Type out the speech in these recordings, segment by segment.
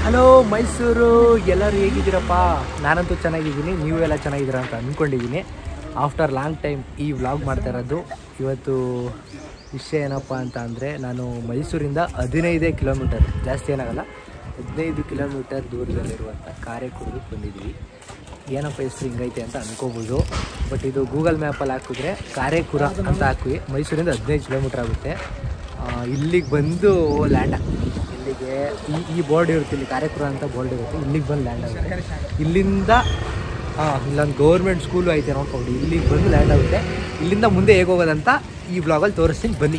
Hello Mysuru ಎಲ್ಲರೂ ಹೇಗಿದ್ದೀರಪ್ಪ ನಾನಂತೂ ಚೆನ್ನಾಗಿದ್ದೀನಿ ನೀವು ಎಲ್ಲ ಚೆನ್ನಾಗಿದ್ದೀರಾ ಅಂತ ಅಂದ್ಕೊಂಡಿದ್ದೀನಿ ಆಫ್ಟರ್ ಲಾಂಗ್ ಟೈಮ್ ಈ ವ್ಲಾಗ್ ಮಾಡ್ತಾ ಇರೋದು ಇವತ್ತು ವಿಷಯ ಏನಪ್ಪ ಅಂತ ಅಂದರೆ ನಾನು ಮೈಸೂರಿಂದ ಹದಿನೈದೇ ಕಿಲೋಮೀಟರ್ ಜಾಸ್ತಿ ಏನಾಗಲ್ಲ ಹದಿನೈದು ಕಿಲೋಮೀಟರ್ ದೂರದಲ್ಲಿರುವಂಥ ಕಾರೆಕುರ್ಗಕ್ಕೆ ಬಂದಿದ್ದೀವಿ ಏನಪ್ಪ ಹೆಸರು ಹಿಂಗೈತೆ ಅಂತ ಅನ್ಕೋಬೋದು ಬಟ್ ಇದು ಗೂಗಲ್ ಮ್ಯಾಪಲ್ಲಿ ಹಾಕಿದ್ರೆ ಕಾರೇಕುರ ಅಂತ ಹಾಕಿ ಮೈಸೂರಿಂದ ಹದಿನೈದು ಕಿಲೋಮೀಟ್ರ್ ಆಗುತ್ತೆ ಆ, ಇಲ್ಲಿಗೆ ಬಂದು ಲ್ಯಾಂಡ್ ಇಲ್ಲಿಗೆ ಈ ಈ ಬೋರ್ಡ್ ಇರುತ್ತೆ ಇಲ್ಲಿ ಕಾರೇಕುರ ಅಂತ ಬೋರ್ಡ್ ಇರುತ್ತೆ ಇಲ್ಲಿಗೆ ಬಂದು ಲ್ಯಾಂಡ್ ಆಗುತ್ತೆ ಇಲ್ಲಿಂದ ಹಾಂ ಇಲ್ಲೊಂದು ಗೌರ್ಮೆಂಟ್ ಸ್ಕೂಲು ಐತೆ ನೋಡ್ಕೊಂಡು ಇಲ್ಲಿಗೆ ಬಂದು ಲ್ಯಾಂಡ್ ಆಗುತ್ತೆ ಇಲ್ಲಿಂದ ಮುಂದೆ ಹೇಗೆ ಹೋಗೋದಂತ ಈ ಬ್ಲಾಗಲ್ಲಿ ತೋರಿಸ್ತೀನಿ ಬನ್ನಿ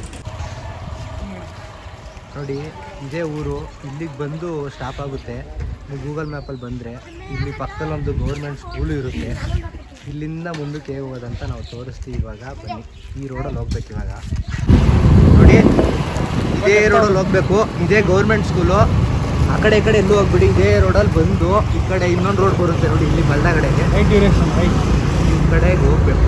ನೋಡಿ ಇದೇ ಊರು ಇಲ್ಲಿಗೆ ಬಂದು ಸ್ಟಾಪ್ ಆಗುತ್ತೆ ನೀವು ಗೂಗಲ್ ಮ್ಯಾಪಲ್ಲಿ ಬಂದರೆ ಇಲ್ಲಿ ಪಕ್ಕದಲ್ಲಿ ಒಂದು ಗೌರ್ಮೆಂಟ್ ಸ್ಕೂಲು ಇರುತ್ತೆ ಇಲ್ಲಿಂದ ಮುಂದಕ್ಕೆ ಹೇಗೆ ಹೋಗೋದಂತ ನಾವು ತೋರಿಸ್ತೀವಿ ಇವಾಗ ಬನ್ನಿ ಈ ರೋಡಲ್ಲಿ ಹೋಗ್ಬೇಕು ಇವಾಗ ನೋಡಿ ಇದೇ ರೋಡಲ್ಲಿ ಹೋಗ್ಬೇಕು ಇದೇ ಗೌರ್ಮೆಂಟ್ ಸ್ಕೂಲು ಆ ಕಡೆ ಈ ಕಡೆ ಎಲ್ಲೂ ಹೋಗ್ಬಿಡಿ ಇದೇ ರೋಡಲ್ಲಿ ಬಂದು ಈ ಕಡೆ ಇನ್ನೊಂದು ರೋಡ್ ಬರುತ್ತೆ ನೋಡಿ ಇಲ್ಲಿ ಬಲ್ದ ಕಡೆಗೆ ರೈಟ್ ಡ್ಯೂರೇಷನ್ ರೈಟ್ ಈ ಕಡೆಗೆ ಹೋಗ್ಬೇಕು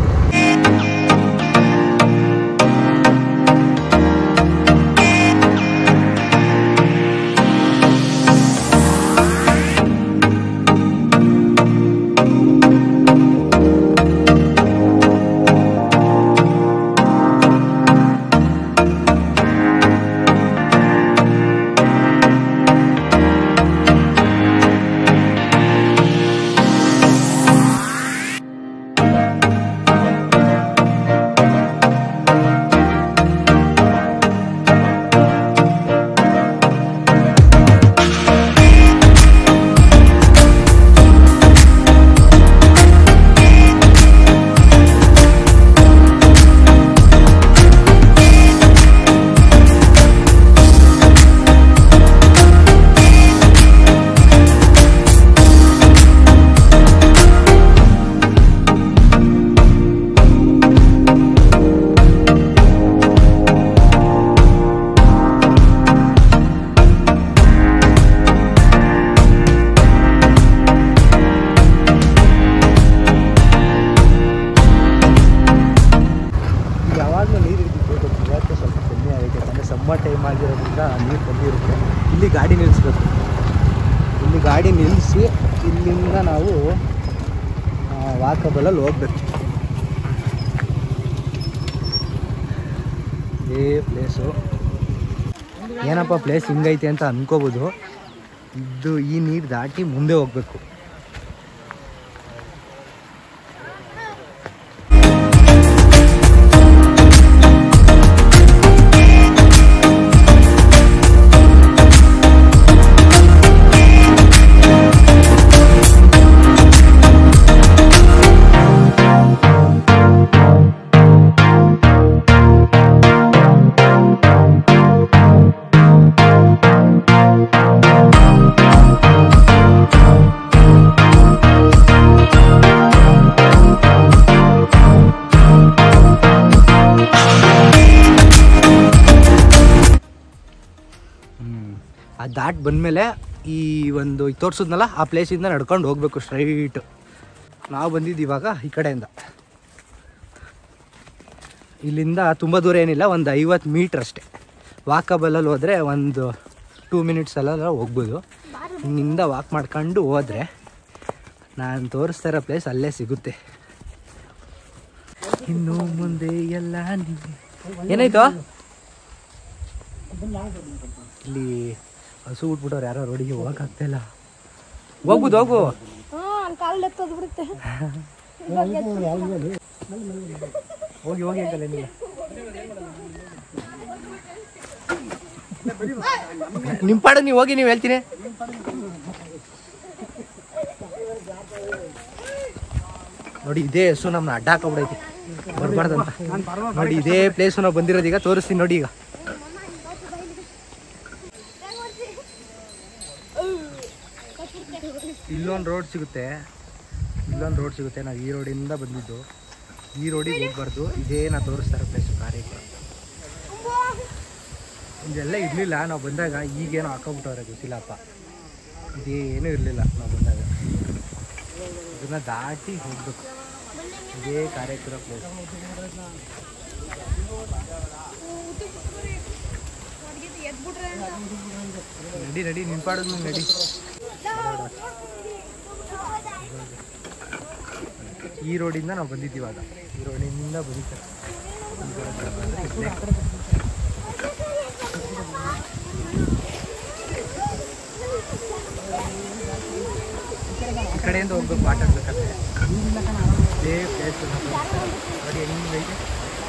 ಯಾವಾಗಲೂ ನೀರು ಇರ್ತಿತ್ತು ಇವತ್ತು ಸ್ವಲ್ಪ ಕಮ್ಮಿ ಆಗೈತೆ ಯಾಕಂದರೆ ಸಮ್ಮರ್ ಟೈಮ್ ಆಗಿರೋದ್ರಿಂದ ನೀರು ಕಮ್ಮಿ ಇರುತ್ತೆ ಇಲ್ಲಿ ಗಾಡಿ ನಿಲ್ಲಿಸ್ಬೇಕು ಇಲ್ಲಿ ಗಾಡಿ ನಿಲ್ಲಿಸಿ ಇಲ್ಲಿಂದ ನಾವು ವಾಕಬಲಲ್ಲಿ ಹೋಗ್ಬೇಕು ಇದೇ ಪ್ಲೇಸು ಏನಪ್ಪ ಪ್ಲೇಸ್ ಹಿಂಗೈತೆ ಅಂತ ಅನ್ಕೋಬೋದು ಇದು ಈ ನೀರು ದಾಟಿ ಮುಂದೆ ಹೋಗ್ಬೇಕು ಅದು ದಾಟ್ ಬಂದಮೇಲೆ ಈ ಒಂದು ಈಗ ತೋರಿಸಿದ್ನಲ್ಲ ಆ ಪ್ಲೇಸಿಂದ ನಡ್ಕೊಂಡು ಹೋಗ್ಬೇಕು ಸ್ಟ್ರೈಟ್ ನಾವು ಬಂದಿದ್ದು ಇವಾಗ ಈ ಕಡೆಯಿಂದ ಇಲ್ಲಿಂದ ತುಂಬ ದೂರ ಏನಿಲ್ಲ ಒಂದು ಐವತ್ತು ಮೀಟ್ರ್ ಅಷ್ಟೇ ವಾಕಬಲಲ್ಲಿ ಹೋದರೆ ಒಂದು ಟೂ ಮಿನಿಟ್ಸಲ್ಲ ಹೋಗ್ಬೋದು ಹಿಂಗಿಂದ ವಾಕ್ ಮಾಡ್ಕೊಂಡು ಹೋದರೆ ನಾನು ತೋರಿಸ್ತಾ ಇರೋ ಪ್ಲೇಸ್ ಅಲ್ಲೇ ಸಿಗುತ್ತೆ ಇನ್ನು ಮುಂದೆ ಎಲ್ಲ ನೀನೆ. ಏನಾಯ್ತು ಇಲ್ಲಿ ಹಸು ಬಿಟ್ಬಿಟ್ಟವ್ರು ಯಾರೋ ರೋಡಿಗೆ ಹೋಗಕ್ ಆಗ್ತಾ ಇಲ್ಲ ಹೋಗ್ಬೋದು ಹೋಗು ಕಾಲ್ ಎತ್ತೋದು ಬಿಡುತ್ತೆ ಹೋಗಿ ಹೋಗಿ ಅಂತಲ್ಲ ಏನಿಲ್ಲ ನಿಮ್ಮ ಪಾಡು ನೀವು ಹೋಗಿ ನೀವು ಹೇಳ್ತೀನಿ ನೋಡಿ ಇದೇ ಹಸು ನಮ್ಮನ್ನ ಅಡ್ಡ ಹಾಕೊಂಬಿಡೈತಿ ಬರ್ಬಾರ್ದಂತ ನೋಡಿ ಇದೇ ಪ್ಲೇಸ್ ನಾವು ಬಂದಿರೋದು ಈಗ ತೋರಿಸ್ತೀನಿ ನೋಡಿ ಈಗ ಇಲ್ಲೊಂದು ರೋಡ್ ಸಿಗುತ್ತೆ ಇಲ್ಲೊಂದು ರೋಡ್ ಸಿಗುತ್ತೆ ನಾವು ಈ ರೋಡಿಂದ ಬಂದಿದ್ದು ಈ ರೋಡಿಗೆ ಹೋಗ್ಬಾರ್ದು ಇದೇ ನಾ ತೋರಿಸ್ತಾ ಇರೋ ಪ್ಲೇಸು ಕಾರ್ಯಕ್ರಮ ಇದೆಲ್ಲ ಇರಲಿಲ್ಲ ನಾವು ಬಂದಾಗ ಈಗೇನೋ ಹಾಕೊಂಬಿಟ್ಟವ್ರೆ ಗೊತ್ತಿಲ್ಲಪ್ಪ ಇದೇನೂ ಇರಲಿಲ್ಲ ನಾವು ಬಂದಾಗ ಇದನ್ನ ದಾಟಿ ಹೋಗ್ಬೇಕು ಇದೇ ಕಾರ್ಯಕ್ರಮ ಪ್ಲೇಸ್ ನಡಿ ನಡಿ ನಿಂಪಾಡಿದ್ಲು ನಡಿ ಈ ರೋಡಿಂದ ನಾವು ಬಂದಿದ್ದೀವಿ ಇವಾಗ ಈ ರೋಡಿಂದ ಬಂದಿದ್ದೆ ಈ ಕಡೆಯಿಂದ ಹೋಗ್ಬೇಕು ಮಾತಾಡ್ಬೇಕಾದ್ರೆ ಇದೇ ಪ್ಲೇಸ್ ನೋಡಿ ಹೆಂಗೈತೆ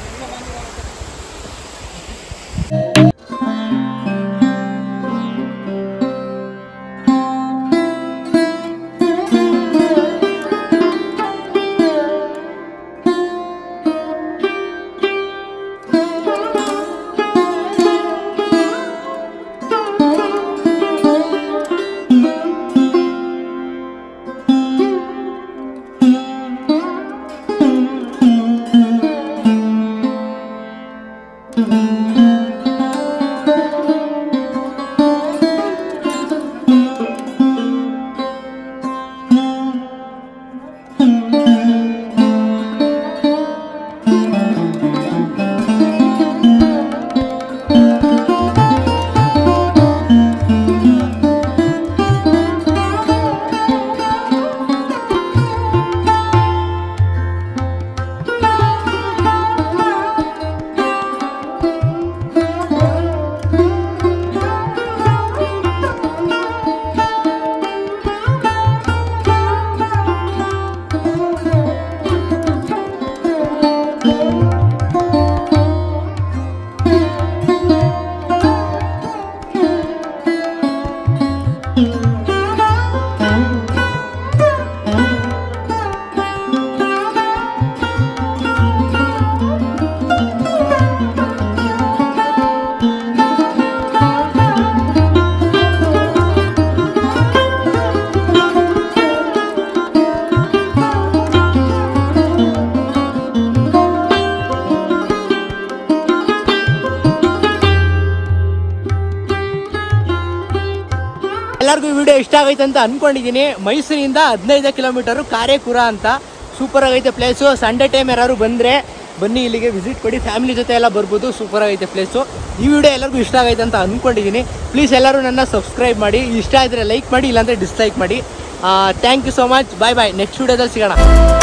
ಎಲ್ಲರಿಗೂ ವಿಡಿಯೋ ಇಷ್ಟ ಆಗೈತೆ ಅಂತ ಅನ್ಕೊಂಡಿದ್ದೀನಿ ಮೈಸೂರಿಂದ ಹದಿನೈದು ಕಿಲೋಮೀಟರು ಕಾರೇಕುರ ಅಂತ ಸೂಪರ್ ಆಗೈತೆ ಪ್ಲೇಸು ಸಂಡೇ ಟೈಮ್ ಯಾರು ಬಂದರೆ ಬನ್ನಿ ಇಲ್ಲಿಗೆ ವಿಸಿಟ್ ಕೊಡಿ ಫ್ಯಾಮಿಲಿ ಜೊತೆ ಎಲ್ಲ ಬರ್ಬೋದು ಸೂಪರ್ ಆಗೈತೆ ಪ್ಲೇಸು ಈ ವಿಡಿಯೋ ಎಲ್ಲರಿಗೂ ಇಷ್ಟ ಆಗೈತೆ ಅಂತ ಅಂದ್ಕೊಂಡಿದ್ದೀನಿ ಪ್ಲೀಸ್ ಎಲ್ಲರೂ ನನ್ನ ಸಬ್ಸ್ಕ್ರೈಬ್ ಮಾಡಿ ಇಷ್ಟ ಆದರೆ ಲೈಕ್ ಮಾಡಿ ಇಲ್ಲಾಂದರೆ ಡಿಸ್ಲೈಕ್ ಮಾಡಿ thank you so much bye bye next ವಿಡಿಯೋದಲ್ಲಿ ಸಿಗೋಣ